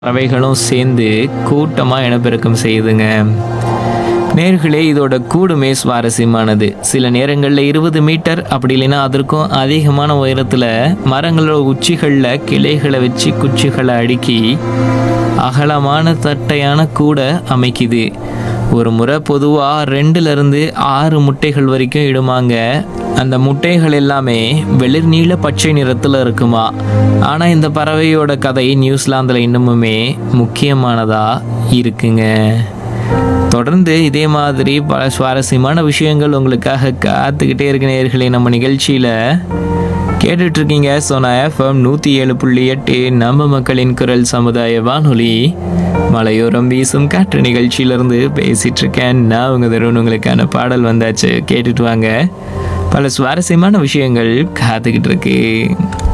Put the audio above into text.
பறவைகளும் சேர்ந்து கூட்டமாக இனப்பெருக்கம் செய்யுதுங்க நேர்களே இதோட கூடுமே சுவாரஸ்யமானது சில நேரங்களில் இருபது மீட்டர் அப்படி இல்லைன்னா அதற்கும் அதிகமான உயரத்தில் மரங்களோட உச்சிகளில் கிளைகளை வச்சு குச்சிகளை அடுக்கி அகலமான தட்டையான கூடை அமைக்குது ஒரு முறை பொதுவாக ரெண்டுலேருந்து ஆறு முட்டைகள் வரைக்கும் இடுமாங்க அந்த முட்டைகள் எல்லாமே வெளிர் நீல பச்சை நிறத்தில் இருக்குமா ஆனால் இந்த பறவையோட கதை நியூசிலாந்தில் இன்னமுமே முக்கியமானதாக இருக்குங்க தொடர்ந்து இதே மாதிரி பல சுவாரஸ்யமான விஷயங்கள் உங்களுக்காக காத்துக்கிட்டே இருக்க நேர்களே நம்ம நிகழ்ச்சியில் கேட்டுட்டு இருக்கீங்க சோனா எஃப்எம் நூற்றி ஏழு புள்ளி எட்டு நம்ம மக்களின் குரல் சமுதாய வானொலி மலையோரம் வீசும் காற்று நிகழ்ச்சியிலிருந்து பேசிட்டு இருக்கேன் நான் உங்க தருண் உங்களுக்கான பாடல் வந்தாச்சு கேட்டுட்டு வாங்க பல சுவாரஸ்யமான விஷயங்கள் காத்துக்கிட்டு இருக்கு